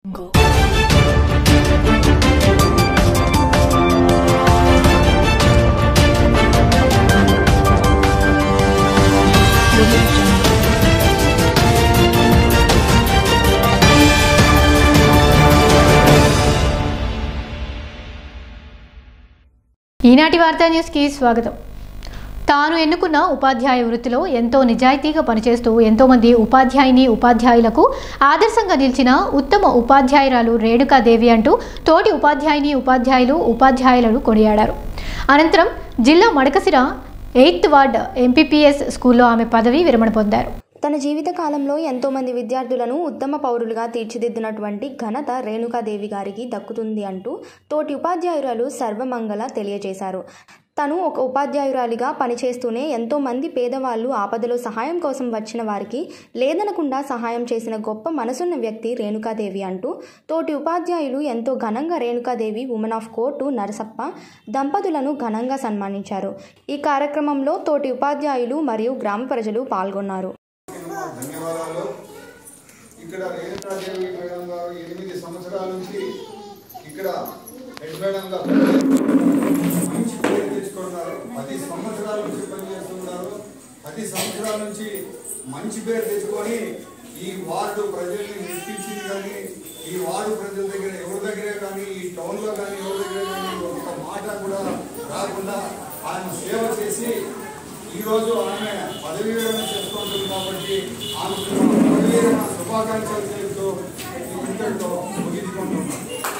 ఈనాటి వార్తా న్యూస్కి స్వాగతం తాను ఎన్నుకున్న ఉపాధ్యాయ వృత్తిలో ఎంతో నిజాయితీగా పనిచేస్తూ ఎంతోమంది ఉపాధ్యాయుని ఉపాధ్యాయులకు ఆదర్శంగా నిలిచిన ఉత్తమ ఉపాధ్యాయురాలు రేణుకాదేవి అంటూ తోటి ఉపాధ్యాయుని ఉపాధ్యాయులు ఉపాధ్యాయులను కొనియాడారు అనంతరం జిల్లా మడకసిర ఎయిత్ వార్డ్ ఎంపీపీఎస్ స్కూల్లో ఆమె పదవి విరమణ పొందారు తన జీవిత కాలంలో ఎంతో మంది విద్యార్థులను ఉత్తమ పౌరులుగా తీర్చిదిద్దినటువంటి ఘనత రేణుకాదేవి గారికి దక్కుతుంది అంటూ తోటి ఉపాధ్యాయురాలు సర్వమంగళ తెలియజేశారు తను ఒక ఉపాధ్యాయురాలిగా పనిచేస్తూనే ఎంతో మంది పేదవాళ్ళు ఆపదలో సహాయం కోసం వచ్చిన వారికి లేదనకుండా సహాయం చేసిన గొప్ప మనసున్న వ్యక్తి రేణుకాదేవి అంటూ తోటి ఉపాధ్యాయులు ఎంతో ఘనంగా రేణుకాదేవి ఉమెన్ ఆఫ్ కోర్టు నరసప్ప దంపతులను ఘనంగా సన్మానించారు ఈ కార్యక్రమంలో తోటి ఉపాధ్యాయులు మరియు గ్రామ ప్రజలు పాల్గొన్నారు ధన్యవాదాలు ఇక్కడ రేణుకాదేవి మేడం గారు ఎనిమిది సంవత్సరాల నుంచి ఇక్కడ హెడ్ మేడంగా మంచి పేరు తెచ్చుకున్నారు పది సంవత్సరాల నుంచి పనిచేస్తున్నారు పది సంవత్సరాల నుంచి మంచి పేరు తెచ్చుకొని ఈ వార్డు ప్రజల్ని మెప్పించింది కానీ ఈ వార్డు ప్రజల దగ్గర ఎవరి దగ్గరే కానీ ఈ టౌన్లో కానీ ఎవరి దగ్గర కానీ ఒక మాట కూడా రాకుండా ఆయన సేవ చేసి ఈ రోజు ఆమె పదవీ విరమణ చేసుకుంటుంది కాబట్టి ఆమెకు నా పదవీ విరమణ శుభాకాంక్షలు తెలుపుతూ ఈ ఇంతటితో ముగించుకుంటున్నాను